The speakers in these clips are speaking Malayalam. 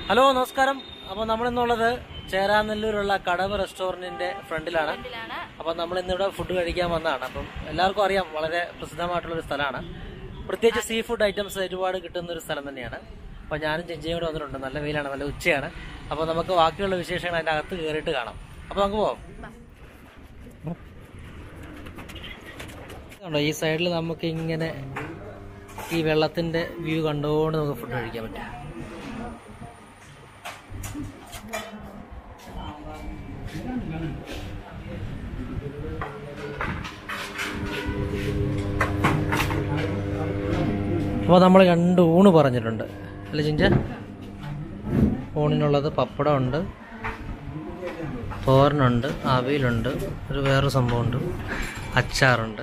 ഹലോ നമസ്കാരം അപ്പോൾ നമ്മളിന്നുള്ളത് ചേരാനെല്ലൂരുള്ള കടവ് റെസ്റ്റോറൻറ്റിന്റെ ഫ്രണ്ടിലാണ് അപ്പോൾ നമ്മൾ ഇന്നിവിടെ ഫുഡ് കഴിക്കാൻ വന്നതാണ് അപ്പം എല്ലാവർക്കും അറിയാം വളരെ പ്രസിദ്ധമായിട്ടുള്ള ഒരു സ്ഥലമാണ് പ്രത്യേകിച്ച് സീ ഫുഡ് ഐറ്റംസ് ഒരുപാട് കിട്ടുന്ന ഒരു സ്ഥലം തന്നെയാണ് അപ്പോൾ ഞാനും ചെഞ്ചിയും കൂടെ വന്നിട്ടുണ്ട് നല്ല വെയിലാണ് നല്ല ഉച്ചയാണ് അപ്പോൾ നമുക്ക് ബാക്കിയുള്ള വിശേഷങ്ങൾ അതിൻ്റെ അകത്ത് കയറിയിട്ട് കാണാം അപ്പോൾ നമുക്ക് പോവാം കണ്ടോ ഈ സൈഡിൽ നമുക്ക് ഇങ്ങനെ ഈ വെള്ളത്തിന്റെ വ്യൂ കണ്ടുകൊണ്ട് നമുക്ക് ഫുഡ് കഴിക്കാൻ പറ്റും അപ്പോൾ നമ്മൾ രണ്ട് ഊണ് പറഞ്ഞിട്ടുണ്ട് അല്ലേ ചിഞ്ച ഊണിനുള്ളത് പപ്പടമുണ്ട് തോരനുണ്ട് അവിയലുണ്ട് ഒരു വേറൊരു സംഭവമുണ്ട് അച്ചാറുണ്ട്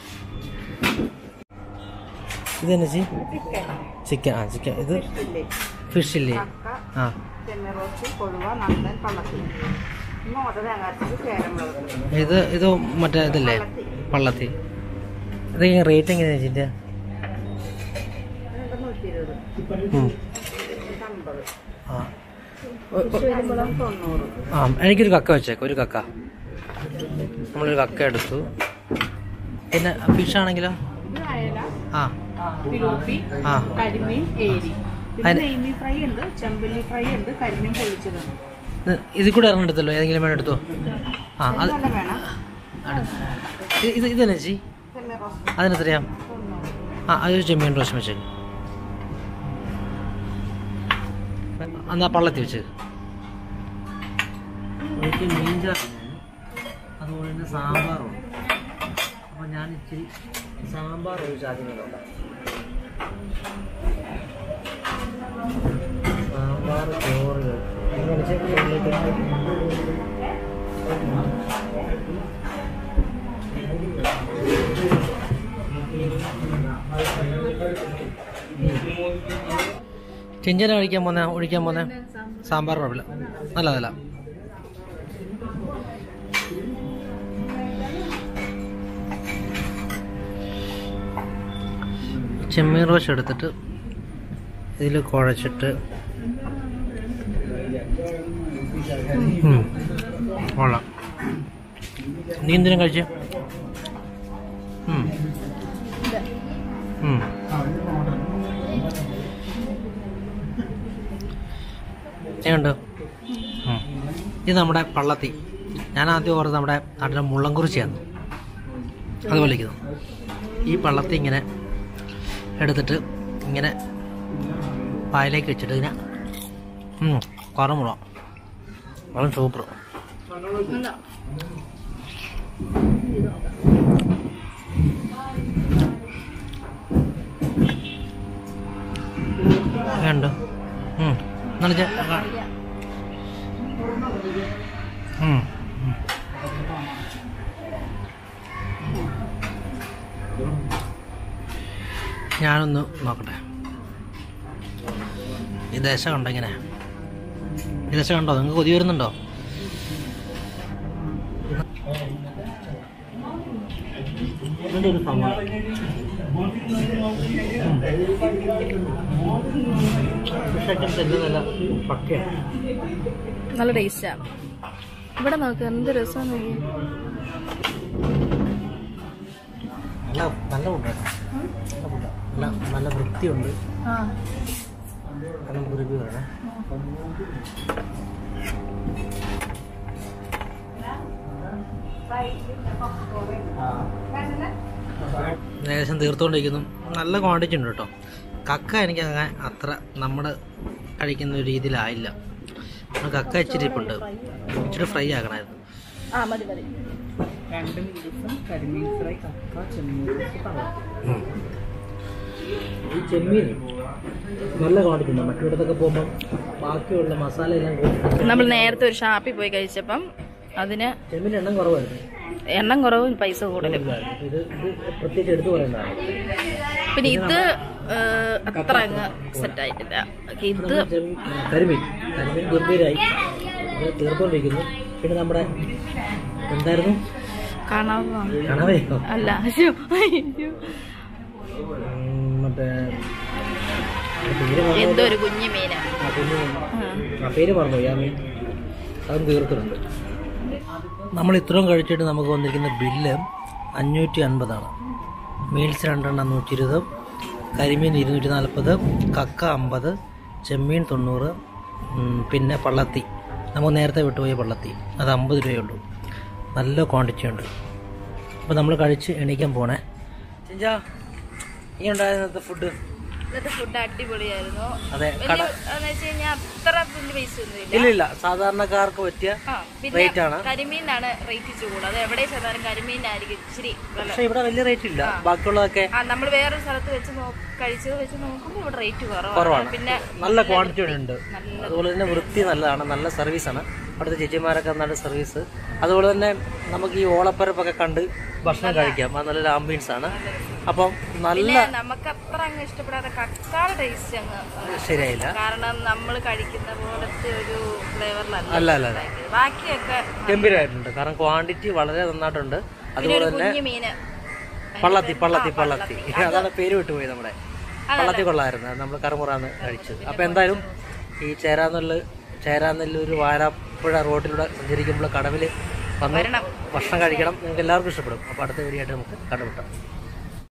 ഇത് തന്നെ ചി ചിക്കൻ ആ ചിക്കൻ ഇത് ഫിഷ് ഇല്ലേ ആ ചെമ്മീറോസ്റ്റ് കൊഴുവ നന്ദൻ പള്ളത്തി മോത തേങ്ങാച്ചത് ചേരമുളക് ഇത് ഇത് മറ്റേ ഇതില്ലേ പള്ളത്തി ഇത് റേറ്റ് എങ്ങനെയാണ് ചിൻ്റെ അതൊക്കെ നൂറ്റി ഇരുപത് അമ്പത് ആ കുരുമുളക് തൊണ്ണൂറ് ആ എനിക്കൊരു കക്ക വെച്ചേക്ക് ഒരു കക്ക നമ്മളൊരു കക്ക എടുത്തു പിന്നെ ഫിഷ് ആണെങ്കിലോ ഇത് അയല ആ പിലോപ്പി ആ കരിമീൻ ഏരി പിന്നെ അതിന്- നെയ്മീൻ ഫ്രൈ ഉണ്ട് ചെമ്പല്ലി ഫ്രൈ ഉണ്ട് കരിമീൻ പൊളിച്ചതുണ്ട് ഇത് ഇതിൽ കൂടെ ഇറങ്ങി എടുത്തല്ലോ ഏതെങ്കിലും വേണം എടുത്തോ ആ അത് നല്ല വേണം ഇത് ഇത് ഇത് തന്നെ ചി ചെമ്മീറോസ്റ്റ് അതിനെത്രയാ തൊണ്ണൂറ് ആ അതൊരു ചെമ്മീൻ റോഷം വെച്ചേക്ക് എന്നാ പള്ളത്തി വെച്ച് എനിക്ക് മീൻചാറ് അതുപോലെ തന്നെ സാമ്പാറും അപ്പോൾ ഞാൻ ഇച്ചിരി സാമ്പാർ ഒഴിച്ച് ആദ്യം നോക്കാം സാമ്പാർ ചോറ് ചെഞ്ചന കഴിക്കാൻ പോന്നെ ഒഴിക്കാൻ പോന്നെ സാമ്പാർ കുഴപ്പമില്ല നല്ല നല്ല ചെമ്മീൻ റോസ് എടുത്തിട്ട് ഇതിൽ കുഴച്ചിട്ട് ഉം, കൊള്ളാം നീ എന്തിനും കഴിച്ചു എങ്ങനെയുണ്ട് ഉം. ഇത് നമ്മുടെ പള്ളത്തി ഞാൻ ആദ്യം ഓർത്ത് നമ്മുടെ നാട്ടിലെ മുള്ളംകുറിച്ചിയാണ് അതുപോലെ ഇരിക്കുന്നു ഈ പള്ളത്തി ഇങ്ങനെ എടുത്തിട്ട് ഇങ്ങനെ പായലേക്ക് വെച്ചിട്ട് ഇങ്ങനെ കുറമുള വളരെ സൂപ്പർ ഉണ്ട് ഉം. എന്നാണ് ചെ- ഉം. ഉം. ഞാനൊന്ന് നോക്കട്ടെ ഈ ദശ കണ്ടോ ഇങ്ങനെ ഈ ദശ കണ്ടോ നിങ്ങൾക്ക് കൊതി വരുന്നുണ്ടോ ഇതിൻ്റെ ഒരു സംഭവം ഫിഷ് ഐറ്റംസ് എല്ലാം നല്ല പക്കയാണ് നല്ല ടേസ്റ്റാണ് ഇവിടെ നോക്ക് എന്ത് രസം നോക്കി നല്ല നല്ല ഫുഡാണ് നല്ല ഫുഡാണ് നല്ല നല്ല വൃത്തിയുണ്ട് ആ അത് നമുക്ക് റിവ്യൂ തരണേ ഏകദേശം തീർത്തുകൊണ്ടിരിക്കുന്നു നല്ല ക്വാണ്ടിറ്റി ഉണ്ട് കേട്ടോ കക്ക എനിക്ക് അങ്ങനെ അത്ര നമ്മൾ കഴിക്കുന്ന ഒരു രീതിയിലായില്ല നമ്മൾ കക്ക ഇച്ചിരി ഇരിപ്പുണ്ട് ഇച്ചിരി ഫ്രൈ ആക്കണമായിരുന്നു ആ മതി മതി രണ്ട് മീൽസും കരിമീൻ ഫ്രൈ കപ്പ ചെമ്മീറോസ്റ്റ് പള്ളത്തി ഉം. ഈ ചെമ്മീൻ നല്ല ക്വാണ്ടിറ്റി ഉണ്ട് മറ്റിടത്തൊക്കെ പോകുമ്പോൾ ബാക്കിയുള്ള മസാല എല്ലാം കൂട്ടി നമ്മൾ നേരത്തെ ഒരു ഷാപ്പിൽ പോയി കഴിച്ചപ്പം അതിന് ചെമ്മീൻ എണ്ണം കുറവായിരുന്നു എണ്ണം കുറവും പൈസ കൂടുതലും ഇത് ഇത് പ്രത്യേകിച്ച് എടുത്തു പറയേണ്ടതാണ് പിന്നെ ഇത് ഏഹ്, അത്ര അങ്ങ് സെറ്റ് ആയിട്ടില്ല ഇത് നമ്മുടെ ചെമ്മീൻ- കരിമീൻ കരിമീൻ ഗംഭീരായി ഇത് തീർത്തുകൊണ്ടിരിക്കുന്നു പിന്നെ നമ്മുടെ എന്തായിരുന്നു കാണാമോ കണവയോ അല്ല അയ്യോ, അയ്യോ. ഉം, മറ്റേ പേര് മറന്നു എന്തോ ഒരു കുഞ്ഞു മീനാ ആ, കുഞ്ഞു ആ പേര് മറന്നു ആ മീൻ അതും തീർത്തിട്ടുണ്ട് നമ്മൾ ഇത്രയും കഴിച്ചിട്ട് നമുക്ക് വന്നിരിക്കുന്ന ബില്ല് അഞ്ഞൂറ്റി അൻപതാണ് മീൽസ് രണ്ടെണ്ണം നൂറ്റി ഇരുപത് കരിമീൻ ഇരുന്നൂറ്റി നാൽപ്പത് കക്ക അമ്പത് ചെമ്മീൻ തൊണ്ണൂറ് ഉം, പിന്നെ പള്ളത്തി നമ്മൾ നേരത്തെ വിട്ടുപോയ പള്ളത്തി അത് അമ്പത് രൂപയുള്ളൂ നല്ല ക്വാണ്ടിറ്റി ഉണ്ട് അപ്പോൾ നമ്മൾ കഴിച്ച് എണീക്കാൻ പോണേ ചിഞ്ചാ ഈ ഉണ്ടായിരുന്നത് ഫുഡ് ഇന്നത്തെ ഫുഡ് അടിപൊളിയായിരുന്നു അതെ വലിയ കട എന്ന് വെച്ച് കഴിഞ്ഞാൽ അത്ര വലിയ പൈസ ഒന്നുമില്ല ഇല്ല ഇല്ല സാധാരണക്കാർക്ക് പറ്റിയ ആ, പിന്നെ റേറ്റ് ആണ് കരിമീനാണ് റേറ്റ് കൂടുതൽ അത് എവിടെ ചെന്നാലും കരിമീനായിരിക്കും ഇച്ചിരി വില പക്ഷെ ഇവിടെ വലിയ റേറ്റ് ഇല്ല ബാക്കിയുള്ളതൊക്കെ ആ നമ്മൾ വേറൊരു സ്ഥലത്ത് വെച്ച് നോ- കഴിച്ചത് വെച്ച് നോക്കുമ്പോൾ ഇവിടെ റേറ്റ് കുറവാണ് കുറവാണ് പിന്നെ നല്ല ക്വാണ്ടിറ്റി ഉണ്ട് നല്ല അതുപോലെ തന്നെ വൃത്തി നല്ലതാണ് നല്ല സർവീസാണ് അവിടുത്തെ ചേച്ചിമാരൊക്കെ നല്ല സർവീസ് അതുപോലെ തന്നെ നമുക്ക് ഈ ഓളപ്പരപ്പൊക്കെ കണ്ട് ഭക്ഷണം കഴിക്കാം അത് നല്ലൊരു ആംബിയൻസ് ആണ് അപ്പം നല്ല പിന്നെ നമുക്ക് അത്ര അങ്ങ് ഇഷ്ടപ്പെടാത്ത കക്കാട് ടേസ്റ്റ് അങ്ങ് ശരിയായില്ല കാരണം നമ്മൾ കഴിക്കുന്ന പോലത്തെ ഒരു ഫ്ലേവറിലല്ല അല്ല അല്ല അല്ല ഉണ്ടാക്കിയത്. ബാക്കിയൊക്കെ ഗംഭീരമായിട്ടുണ്ട് കാരണം ക്വാണ്ടിറ്റി വളരെ നന്നായിട്ടുണ്ട് പിന്നെ അതുപോലെ ഒരു തന്നെ കുഞ്ഞു മീന് പള്ളത്തി പള്ളത്തി പള്ളത്തി അതാണ് പേര് വിട്ടുപോയി നമ്മുടെ പള്ളത്തി കൊള്ളായിരുന്നു നമ്മൾ കറുമുറാന്ന് കഴിച്ചത് അപ്പം എന്തായാലും ഈ ചേരാനെല്ല് ചേരാനെല്ലൂർ വാരാപ്പുഴ റോഡിലൂടെ സഞ്ചരിക്കുമ്പോൾ കടവിൽ വന്ന് വരണം ഭക്ഷണം കഴിക്കണം നിങ്ങൾക്ക് എല്ലാവർക്കും ഇഷ്ടപ്പെടും അപ്പോൾ അടുത്ത വീഡിയോ ആയിട്ട് നമുക്ക് കണ്ടുമുട്ടാം